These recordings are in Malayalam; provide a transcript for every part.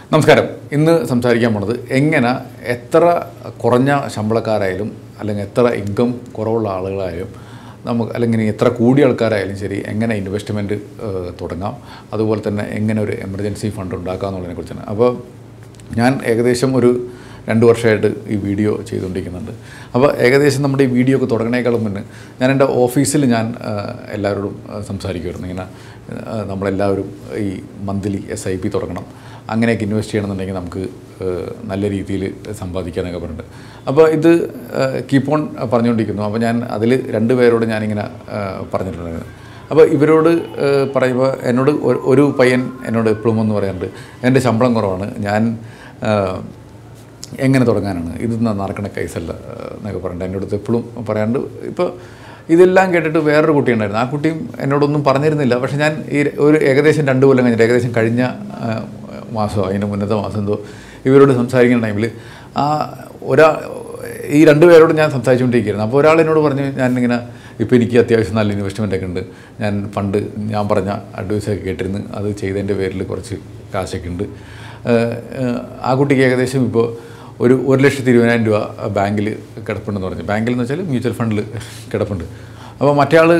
നമസ്കാരം ഇന്ന് സംസാരിക്കാൻ പോണത് എങ്ങനെ എത്ര കുറഞ്ഞ ശമ്പളക്കാരായാലും അല്ലെങ്കിൽ എത്ര ഇൻകം കുറവുള്ള ആളുകളായാലും നമുക്ക് അല്ലെങ്കിൽ എത്ര കൂടിയ ആൾക്കാരായാലും ശരി എങ്ങനെ ഇൻവെസ്റ്റ്മെൻറ്റ് തുടങ്ങാം അതുപോലെ തന്നെ എങ്ങനെ ഒരു എമർജൻസി ഫണ്ട് ഉണ്ടാക്കാം എന്നുള്ളതിനെ കുറിച്ചാണ് അപ്പോൾ ഞാൻ ഏകദേശം ഒരു രണ്ട് വർഷമായിട്ട് ഈ വീഡിയോ ചെയ്തുകൊണ്ടിരിക്കുന്നുണ്ട് അപ്പോൾ ഏകദേശം നമ്മുടെ ഈ വീഡിയോ ഒക്കെ തുടങ്ങണേക്കാളും മുന്നേ ഞാൻ എൻ്റെ ഓഫീസിൽ ഞാൻ ആ, എല്ലാവരോടും ആ, സംസാരിക്കുമായിരുന്നു ഇങ്ങനെ ആ, നമ്മളെല്ലാവരും ഈ മന്ത്ലി എസ് ഐ പി തുടങ്ങണം അങ്ങനെയൊക്കെ ഇൻവെസ്റ്റ് ചെയ്യണമെന്നുണ്ടെങ്കിൽ നമുക്ക് ആ, നല്ല രീതിയിൽ സമ്പാദിക്കാനൊക്കെ പറഞ്ഞിട്ടുണ്ട് അപ്പോൾ ഇത് കീപ്പ് ഓൺ പറഞ്ഞുകൊണ്ടിരിക്കുന്നു അപ്പോൾ ഞാൻ അതിൽ രണ്ട് പേരോട് ഞാനിങ്ങനെ ആ, പറഞ്ഞിട്ടുണ്ടായിരുന്നു അപ്പോൾ ഇവരോട് ഏഹ്, പറയുമ്പോൾ എന്നോട് ഒരു- ഒരു പയ്യൻ എന്നോട് എപ്പോഴും ഒന്ന് പറയാറുണ്ട് എൻ്റെ ശമ്പളം കുറവാണ് ഞാൻ ഏഹ്, എങ്ങനെ തുടങ്ങാനാണ് ഇത് ന- നടക്കണ കേസല്ല ഏഹ്, എന്നൊക്കെ പറഞ്ഞിട്ട് എൻ്റെ അടുത്ത് എപ്പോഴും പറയാണ്ട് ഇപ്പോൾ ഇതെല്ലാം കേട്ടിട്ട് വേറൊരു കുട്ടി ഉണ്ടായിരുന്നു ആ കുട്ടിയും എന്നോടൊന്നും പറഞ്ഞിരുന്നില്ല പക്ഷേ ഞാൻ ഈ ഒരു ഏകദേശം രണ്ട് കൊല്ലം കഴിഞ്ഞിട്ട് ഏകദേശം കഴിഞ്ഞ ഏഹ്, മാസമോ അതിൻ്റെ മുന്നത്തെ മാസം എന്തോ ഇവരോട് സംസാരിക്കുന്ന ടൈമിൽ ആ ഒരാ ഈ രണ്ട് പേരോട് ഞാൻ സംസാരിച്ചുകൊണ്ടിരിക്കുകയായിരുന്നു അപ്പോൾ ഒരാൾ എന്നോട് പറഞ്ഞു ഞാനിങ്ങനെ ഇപ്പോൾ എനിക്ക് അത്യാവശ്യം നല്ല ഇൻവെസ്റ്റ്മെൻ്റ് ഒക്കെ ഉണ്ട് ഞാൻ ഫണ്ട് ഞാൻ പറഞ്ഞ അഡ്വൈസൊക്കെ കേട്ടിരുന്നു അത് ചെയ്തതിൻ്റെ പേരിൽ കുറച്ച് കാശൊക്കെ ഉണ്ട് ഏഹ്, ഏഹ്, ആ കുട്ടിക്ക് ഏകദേശം ഇപ്പോൾ ഒരു ഒരു ലക്ഷത്തി ഇരുപതിനായിരം രൂപ ബാങ്കിൽ കിടപ്പുണ്ടെന്ന് പറഞ്ഞു ബാങ്കിൽ എന്ന് വെച്ചാൽ മ്യൂച്വൽ ഫണ്ടിൽ കിടപ്പുണ്ട് അപ്പോൾ മറ്റേ ആൾ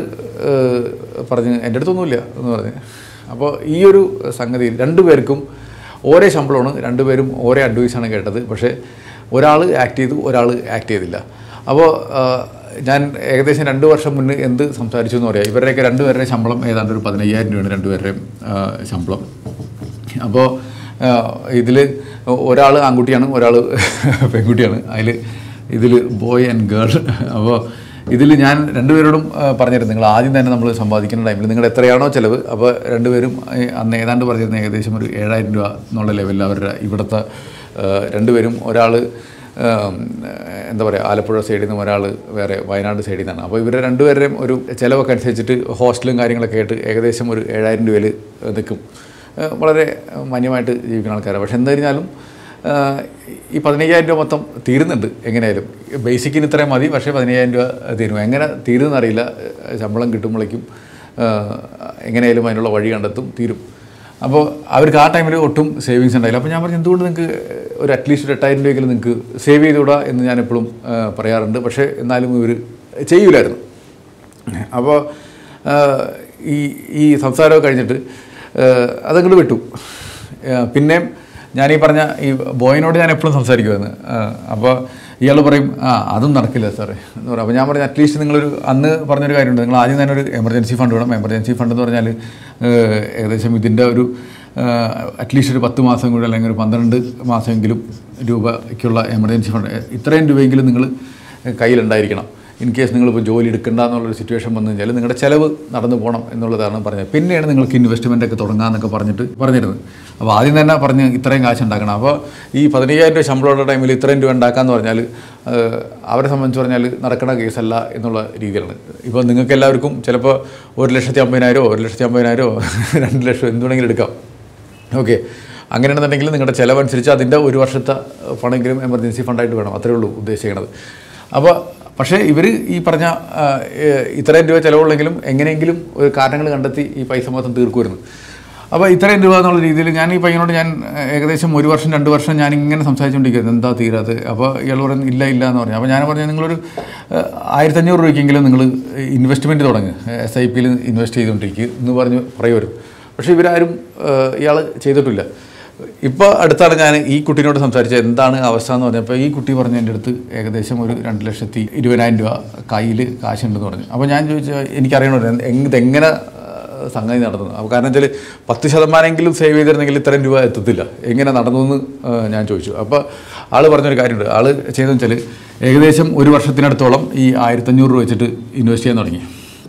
പറഞ്ഞ് എൻ്റെ അടുത്തൊന്നുമില്ല എന്ന് പറഞ്ഞ് അപ്പോൾ ഈ ഒരു സംഗതി രണ്ടുപേർക്കും ഒരേ ശമ്പളമാണ് രണ്ടുപേരും ഒരേ അഡ്വൈസാണ് കേട്ടത് പക്ഷേ ഒരാൾ ആക്ട് ചെയ്തു ഒരാൾ ആക്ട് ചെയ്തില്ല അപ്പോൾ ആ, ഞാൻ ഏകദേശം രണ്ട് വർഷം മുന്നേ എന്ത് സംസാരിച്ചു എന്ന് പറയാം ഇവരുടെയൊക്കെ രണ്ടുപേരുടെയും ശമ്പളം ഏതാണ്ട് ഒരു പതിനയ്യായിരം രൂപയാണ് രണ്ടുപേരുടെയും ആ, ശമ്പളം അപ്പോൾ ഇതിൽ ഒരാൾ ആൺകുട്ടിയാണ് ഒരാൾ പെൺകുട്ടിയാണ് അതിൽ ഇതിൽ ബോയ് ആൻഡ് ഗേൾ അപ്പോൾ ഇതിൽ ഞാൻ രണ്ടുപേരോടും ആ, പറഞ്ഞിരുന്നു നിങ്ങൾ ആദ്യം തന്നെ നമ്മൾ സമ്പാദിക്കുന്ന ടൈമിൽ നിങ്ങൾ എത്രയാണോ ചിലവ് അപ്പോൾ രണ്ടുപേരും ഈ അന്ന് ഏതാണ്ട് പറഞ്ഞിരുന്ന ഏകദേശം ഒരു ഏഴായിരം രൂപ എന്നുള്ള ലെവലിൽ അവരുടെ ഇവിടുത്തെ ആ, രണ്ടുപേരും ഒരാൾ എന്താ പറയുക ആലപ്പുഴ സൈഡിൽ നിന്ന് ഒരാൾ വേറെ വയനാട് സൈഡിൽ നിന്നാണ് അപ്പോൾ ഇവരുടെ രണ്ടുപേരുടെയും ഒരു ചിലവൊക്കെ അനുസരിച്ചിട്ട് ഹോസ്റ്റലും കാര്യങ്ങളൊക്കെ ആയിട്ട് ഏകദേശം ഒരു ഏഴായിരം രൂപയിൽ നിൽക്കും ഏഹ് വളരെ മാന്യമായിട്ട് ജീവിക്കുന്ന ആൾക്കാരാണ് പക്ഷെ എന്തായിരുന്നാലും ഏഹ് ഈ പതിനയ്യായിരം രൂപ മൊത്തം തീരുന്നുണ്ട് എങ്ങനെയായാലും ബേസിക്കിന് ഇത്രയും മതി പക്ഷേ പതിനയ്യായിരം രൂപ തീരും എങ്ങനെ തീരുമെന്നറിയില്ല ഏഹ് ശമ്പളം കിട്ടുമ്പോഴേക്കും ഏഹ് എങ്ങനെയായാലും അതിനുള്ള വഴി കണ്ടെത്തും തീരും അപ്പോൾ അവർക്ക് ആ ടൈമിൽ ഒട്ടും സേവിങ്സ് ഉണ്ടായില്ല അപ്പോൾ ഞാൻ പറഞ്ഞു എന്തുകൊണ്ട് നിങ്ങൾക്ക് ഒരു അറ്റ്ലീസ്റ്റ് ഒരു എട്ടായിരം രൂപയെങ്കിലും നിങ്ങൾക്ക് സേവ് ചെയ്തുകൂടാ എന്ന് ഞാൻ എപ്പോഴും ഏഹ് പറയാറുണ്ട് പക്ഷേ എന്നാലും ഇവർ ചെയ്യൂലായിരുന്നു അപ്പോൾ ഈ ഈ സംസാരമൊക്കെ കഴിഞ്ഞിട്ട് അതങ്ങോട്ട് വിട്ടു ആ, പിന്നെയും ഞാൻ ഈ പറഞ്ഞ ഈ ബോയിനോട് ഞാൻ എപ്പോഴും സംസാരിക്കുമായിരുന്നു അപ്പോൾ ഇയാൾ പറയും ആ അതും നടക്കില്ല സാറേ എന്ന് പറയും അപ്പോൾ ഞാൻ പറഞ്ഞു അറ്റ്ലീസ്റ്റ് നിങ്ങളൊരു അന്ന് പറഞ്ഞൊരു കാര്യമുണ്ട് നിങ്ങൾ ആദ്യം തന്നെ ഒരു എമർജൻസി ഫണ്ട് വേണം എമർജൻസി ഫണ്ട് എന്ന് പറഞ്ഞാൽ ഏഹ്, ഏകദേശം ഇതിൻ്റെ ഒരു അറ്റ്ലീസ്റ്റ് ഒരു പത്ത് മാസം കൂടി അല്ലെങ്കിൽ ഒരു പന്ത്രണ്ട് മാസമെങ്കിലും രൂപയ്ക്കുള്ള എമർജൻസി ഫണ്ട് ഇത്രയും രൂപയെങ്കിലും നിങ്ങൾ കയ്യിലുണ്ടായിരിക്കണം ഇൻ കേസ് നിങ്ങളിപ്പോൾ ജോലി എടുക്കണ്ട എന്നുള്ളൊരു സിറ്റുവേഷൻ വന്നു കഴിഞ്ഞാൽ നിങ്ങളുടെ ചിലവ് നടന്നു പോകണം എന്നുള്ളതാണ് പറഞ്ഞത് പിന്നെയാണ് നിങ്ങൾക്ക് ഇൻവെസ്റ്റ്മെൻ്റ് ഒക്കെ തുടങ്ങാമെന്നൊക്കെ പറഞ്ഞിട്ട് പറഞ്ഞിരുന്നത് അപ്പോൾ ആദ്യം തന്നെ പറഞ്ഞ് ഇത്രയും കാശ് ഉണ്ടാക്കണം അപ്പോൾ ഈ പതിനയ്യായിരം രൂപ ശമ്പളമുള്ള ടൈമിൽ ഇത്രയും രൂപ ഉണ്ടാക്കാമെന്ന് പറഞ്ഞാൽ ഏഹ്, അവരെ സംബന്ധിച്ച് പറഞ്ഞാൽ നടക്കുന്ന കേസല്ല എന്നുള്ള രീതിയിലാണ് ഇപ്പോൾ നിങ്ങൾക്ക് എല്ലാവർക്കും ചിലപ്പോൾ ഒരു ലക്ഷത്തി അമ്പതിനായിരമോ ഒരു ലക്ഷത്തി അമ്പതിനായിരമോ രണ്ട് ലക്ഷം എന്തുവേണമെങ്കിലും എടുക്കാം ഓക്കെ അങ്ങനെയാണെന്നുണ്ടെങ്കിൽ നിങ്ങളുടെ ചിലവനുസരിച്ച് അതിൻ്റെ ഒരു വർഷത്തെ ഫണ്ടെങ്കിലും എമർജൻസി ഫണ്ടായിട്ട് വേണം അത്രേ ഉള്ളൂ ഉദ്ദേശിക്കുന്നത് അപ്പോൾ പക്ഷേ ഇവർ ഈ പറഞ്ഞ ആ, ഏഹ്, ഇത്രയും രൂപ ചിലവുള്ളെങ്കിലും എങ്ങനെയെങ്കിലും ഒരു കാരണങ്ങൾ കണ്ടെത്തി ഈ പൈസ മൊത്തം തീർക്കുമായിരുന്നു അപ്പോൾ ഇത്രയും രൂപ എന്നുള്ള രീതിയിൽ ഞാൻ ഈ പയ്യനോട് ഞാൻ ഏഹ്, ഏകദേശം ഒരു വർഷം രണ്ട് വർഷം ഞാൻ ഇങ്ങനെ സംസാരിച്ചുകൊണ്ടിരിക്കുന്നത് എന്താ തീരാത് അപ്പോൾ ഇയാൾ പറഞ്ഞു ഇല്ല ഇല്ല എന്ന് പറഞ്ഞു അപ്പോൾ ഞാൻ പറഞ്ഞു നിങ്ങളൊരു ഏഹ്, ആയിരത്തഞ്ഞൂറ് രൂപയ്ക്കെങ്കിലും നിങ്ങൾ ഇൻവെസ്റ്റ്മെൻറ്റ് തുടങ്ങുക എസ് ഐ പിയിൽ ഇൻവെസ്റ്റ് ചെയ്തുകൊണ്ടിരിക്കുക എന്ന് പറഞ്ഞ് പറയുമായിരുന്നു പക്ഷേ ഇവരാരും ഇയാൾ ചെയ്തിട്ടില്ല ഇപ്പോൾ അടുത്താണ് ഞാൻ ഈ കുട്ടീനോട് സംസാരിച്ചത് എന്താണ് അവസ്ഥ എന്ന് പറഞ്ഞപ്പോൾ ഈ കുട്ടി പറഞ്ഞ എൻ്റെ അടുത്ത് ഏകദേശം ഒരു രണ്ട് ലക്ഷത്തി ഇരുപതിനായിരം രൂപ കയ്യിൽ കാശുണ്ടെന്ന് പറഞ്ഞു അപ്പോൾ ഞാൻ ചോദിച്ചാൽ എനിക്കറിയണമല്ലോ എന്ത് ഇതെങ്ങനെ ആ, സംഗതി നടന്നു അപ്പോൾ കാരണം വെച്ചാൽ പത്ത് ശതമാനമെങ്കിലും സേവ് ചെയ്തിരുന്നെങ്കിൽ ഇത്രയും രൂപ എത്തത്തില്ല എങ്ങനെ നടന്നു എന്ന് ആ, ഞാൻ ചോദിച്ചു അപ്പോൾ ആൾ പറഞ്ഞൊരു കാര്യമുണ്ട് ആൾ ചെയ്തതെന്ന് വെച്ചാൽ ഏകദേശം ഒരു വർഷത്തിനടുത്തോളം ഈ ആയിരത്തഞ്ഞൂറ് രൂപ വെച്ചിട്ട് ഇൻവെസ്റ്റ് ചെയ്യാൻ തുടങ്ങി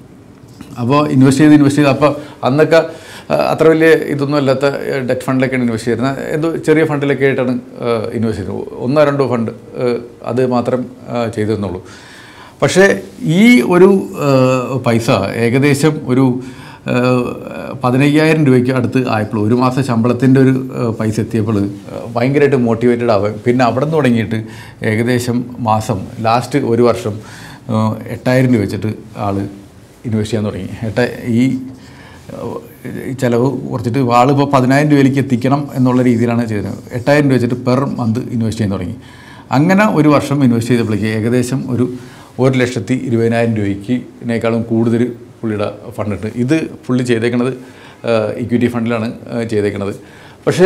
അപ്പോൾ ഇൻവെസ്റ്റ് ചെയ്ത് ഇൻവെസ്റ്റ് ചെയ്ത് അപ്പോൾ അന്നൊക്കെ ആ, അത്ര വലിയ ഇതൊന്നും അല്ലാത്ത ഡെറ്റ് ഫണ്ടിലൊക്കെയാണ് ഇൻവെസ്റ്റ് ചെയ്യുന്നത് എന്തോ ചെറിയ ഫണ്ടിലൊക്കെ ആയിട്ടാണ് ഇൻവെസ്റ്റ് ചെയ്യുന്നത് ഒന്നോ രണ്ടോ ഫണ്ട് ആ, അത് മാത്രം ആ, ചെയ്തിരുന്നുള്ളൂ പക്ഷേ ഈ ഒരു ആ, പൈസ ഏകദേശം ഒരു ആ, പതിനയ്യായിരം രൂപയ്ക്ക് അടുത്ത് ആയപ്പോൾ ഒരു മാസം ശമ്പളത്തിൻ്റെ ഒരു ആ, പൈസ എത്തിയപ്പോൾ ആ, ഭയങ്കരമായിട്ട് മോട്ടിവേറ്റഡ് ആവാൻ പിന്നെ അവിടെ നിന്ന് തുടങ്ങിയിട്ട് ഏകദേശം മാസം ലാസ്റ്റ് ഒരു വർഷം ആ, എട്ടായിരം രൂപ വെച്ചിട്ട് ആൾ ഇൻവെസ്റ്റ് ചെയ്യാൻ തുടങ്ങി എട്ട ഈ ഈ ചിലവ് കുറച്ചിട്ട് ആളിപ്പോൾ പതിനായിരം രൂപയിലേക്ക് എത്തിക്കണം എന്നുള്ള രീതിയിലാണ് ചെയ്തത് എട്ടായിരം രൂപ വെച്ചിട്ട് പെർ മന്ത് ഇൻവെസ്റ്റ് ചെയ്യാൻ തുടങ്ങി അങ്ങനെ ഒരു വർഷം ഇൻവെസ്റ്റ് ചെയ്തപ്പോഴേക്ക് ഏകദേശം ഒരു ഒരു ലക്ഷത്തി ഇരുപതിനായിരം രൂപയ്ക്കിനേക്കാളും കൂടുതൽ പുള്ളിയുടെ ഫണ്ടുണ്ട് ഇത് പുള്ളി ചെയ്തേക്കണത് ഇക്വിറ്റി ഫണ്ടിലാണ് ആ, ചെയ്തേക്കണത് പക്ഷേ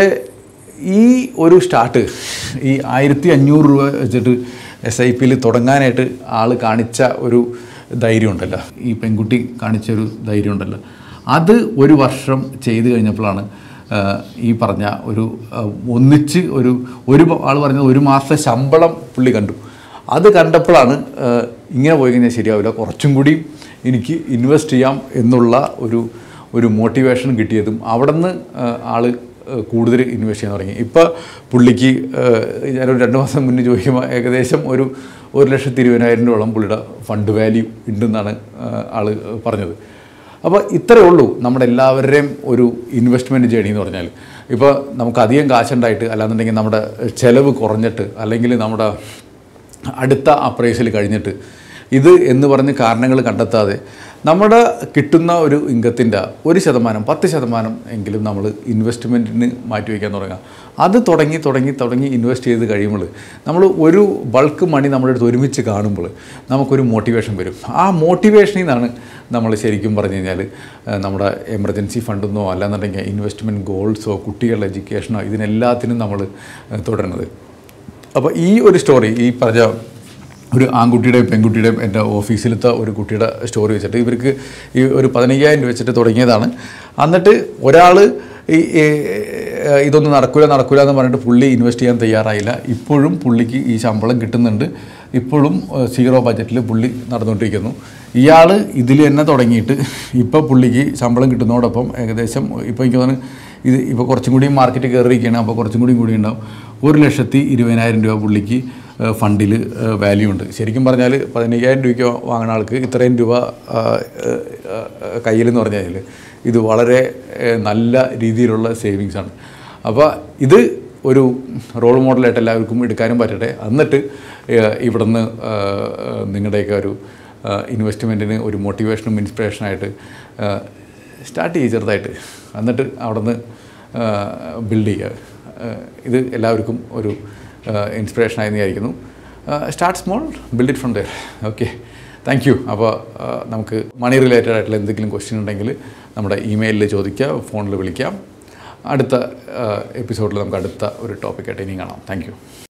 ഈ ഒരു സ്റ്റാർട്ട് ഈ ആയിരത്തി അഞ്ഞൂറ് രൂപ വെച്ചിട്ട് എസ് ഐ പിയിൽ തുടങ്ങാനായിട്ട് ആൾ കാണിച്ച ഒരു ധൈര്യം ഉണ്ടല്ലോ ഈ പെൺകുട്ടി കാണിച്ച ഒരു ധൈര്യം ഉണ്ടല്ലോ അത് ഒരു വർഷം ചെയ്ത് കഴിഞ്ഞപ്പോഴാണ് ആ, ഈ പറഞ്ഞ ഒരു ആ, ഒന്നിച്ച് ഒരു ഒരു ആൾ പറഞ്ഞത് ഒരു മാസത്തെ ശമ്പളം പുള്ളി കണ്ടു അത് കണ്ടപ്പോഴാണ് ആ, ഇങ്ങനെ പോയി കഴിഞ്ഞാൽ ശരിയാവില്ല കുറച്ചും കൂടി എനിക്ക് ഇൻവെസ്റ്റ് ചെയ്യാം എന്നുള്ള ഒരു ഒരു മോട്ടിവേഷൻ കിട്ടിയതും അവിടെ നിന്ന് ആൾ കൂടുതൽ ഇൻവെസ്റ്റ് ചെയ്യാൻ തുടങ്ങി ഇപ്പോൾ പുള്ളിക്ക് ഏഹ്, ഞാനൊരു രണ്ട് മാസം മുന്നേ ചോദിക്കുമ്പോൾ ഏകദേശം ഒരു ഒരു ലക്ഷത്തി ഇരുപതിനായിരം രൂപയോളം പുള്ളിയുടെ ഫണ്ട് വാല്യൂ ഉണ്ടെന്നാണ് ആൾ പറഞ്ഞത് അപ്പോൾ ഇത്രയേ ഉള്ളൂ നമ്മുടെ എല്ലാവരുടെയും ഒരു ഇൻവെസ്റ്റ്മെൻറ്റ് ജേണി എന്ന് പറഞ്ഞാൽ ഇപ്പോൾ നമുക്ക് അധികം കാശുണ്ടായിട്ട് അല്ലാന്നുണ്ടെങ്കിൽ നമ്മുടെ ചിലവ് കുറഞ്ഞിട്ട് അല്ലെങ്കിൽ നമ്മുടെ അടുത്ത അപ്രൈസിൽ കഴിഞ്ഞിട്ട് ഇത് എന്ന് പറഞ്ഞ് കാരണങ്ങൾ കണ്ടെത്താതെ നമ്മുടെ കിട്ടുന്ന ഒരു ഇൻകത്തിൻ്റെ ഒരു ശതമാനം പത്ത് ശതമാനം എങ്കിലും നമ്മൾ ഇൻവെസ്റ്റ്മെൻറ്റിന് മാറ്റി വയ്ക്കാൻ തുടങ്ങുക അത് തുടങ്ങി തുടങ്ങി തുടങ്ങി ഇൻവെസ്റ്റ് ചെയ്ത് കഴിയുമ്പോൾ നമ്മൾ ഒരു ബൾക്ക് മണി നമ്മുടെ അടുത്ത് ഒരുമിച്ച് കാണുമ്പോൾ നമുക്കൊരു മോട്ടിവേഷൻ വരും ആ മോട്ടിവേഷനിൽ നിന്നാണ് നമ്മൾ ശരിക്കും പറഞ്ഞു കഴിഞ്ഞാൽ ഏഹ്, നമ്മുടെ എമർജൻസി ഫണ്ടെന്നോ അല്ലാന്നുണ്ടെങ്കിൽ ഇൻവെസ്റ്റ്മെൻറ്റ് ഗോൾസോ കുട്ടികളുടെ എഡ്യൂക്കേഷനോ ഇതിനെല്ലാത്തിനും നമ്മൾ ഏഹ്, തുടരുന്നത് അപ്പോൾ ഈ ഒരു സ്റ്റോറി ഈ പറഞ്ഞ ഒരു ആൺകുട്ടിയുടെയും പെൺകുട്ടിയുടെയും എൻ്റെ ഓഫീസിലത്തെ ഒരു കുട്ടിയുടെ സ്റ്റോറി വെച്ചിട്ട് ഇവർക്ക് ഈ ഒരു പതിനയ്യായിരം രൂപ വെച്ചിട്ട് തുടങ്ങിയതാണ് എന്നിട്ട് ഒരാൾ ഈ ഈ, ഇതൊന്നും നടക്കില്ല നടക്കില്ല എന്ന് പറഞ്ഞിട്ട് പുള്ളി ഇൻവെസ്റ്റ് ചെയ്യാൻ തയ്യാറായില്ല ഇപ്പോഴും പുള്ളിക്ക് ഈ ശമ്പളം കിട്ടുന്നുണ്ട് ഇപ്പോഴും ഏഹ്, സീറോ ബജറ്റിൽ പുള്ളി നടന്നുകൊണ്ടിരിക്കുന്നു ഇയാൾ ഇതിൽ തന്നെ തുടങ്ങിയിട്ട് ഇപ്പോൾ പുള്ളിക്ക് ശമ്പളം കിട്ടുന്നതോടൊപ്പം ഏകദേശം ഇപ്പോൾ എനിക്ക് തോന്നുന്നു ഇത് ഇപ്പോൾ കുറച്ചും കൂടി മാർക്കറ്റ് കയറിയിരിക്കുകയാണ് അപ്പോൾ കുറച്ചും കൂടി കൂടി ഉണ്ടാവും ഒരു ലക്ഷത്തി ഇരുപതിനായിരം രൂപ പുള്ളിക്ക് ഫണ്ടിൽ വാല്യൂ ഉണ്ട് ശരിക്കും പറഞ്ഞാൽ പതിനയ്യായിരം രൂപയ്ക്ക് വാങ്ങുന്ന ആൾക്ക് ഇത്രയും രൂപ കയ്യിലെന്ന് പറഞ്ഞാൽ ഇത് വളരെ ഏഹ്, നല്ല രീതിയിലുള്ള സേവിങ്സ് ആണ് അപ്പോൾ ഇത് ഒരു റോൾ മോഡലായിട്ട് എല്ലാവർക്കും എടുക്കാനും പറ്റട്ടെ എന്നിട്ട് ഏഹ്, ഇവിടുന്ന് ഏഹ്, നിങ്ങളുടെയൊക്കെ ഒരു ഇൻവെസ്റ്റ്മെൻറ്റിന് ഒരു മോട്ടിവേഷനും ഇൻസ്പിറേഷനായിട്ട് സ്റ്റാർട്ട് ചെയ്യുക ചെറുതായിട്ട് എന്നിട്ട് അവിടുന്ന് ബിൽഡ് ചെയ്യുക ഏഹ്, ഇത് എല്ലാവർക്കും ഒരു ഇൻസ്പിറേഷനായി വിചാരിക്കുന്നു start small build it from there okay thank you അപ്പോൾ നമുക്ക് മണി റിലേറ്റഡ് ആയിട്ടുള്ള എന്തെങ്കിലും ക്വസ്റ്റ്യൻ ഉണ്ടെങ്കിൽ നമ്മുടെ ഇമെയിലിൽ ചോദിക്കുക ഫോണിൽ വിളിക്കാം അടുത്ത എപ്പിസോഡിൽ നമുക്ക് അടുത്ത ഒരു ടോപ്പിക്കായിട്ട് ഇനിയും കാണാം താങ്ക് യു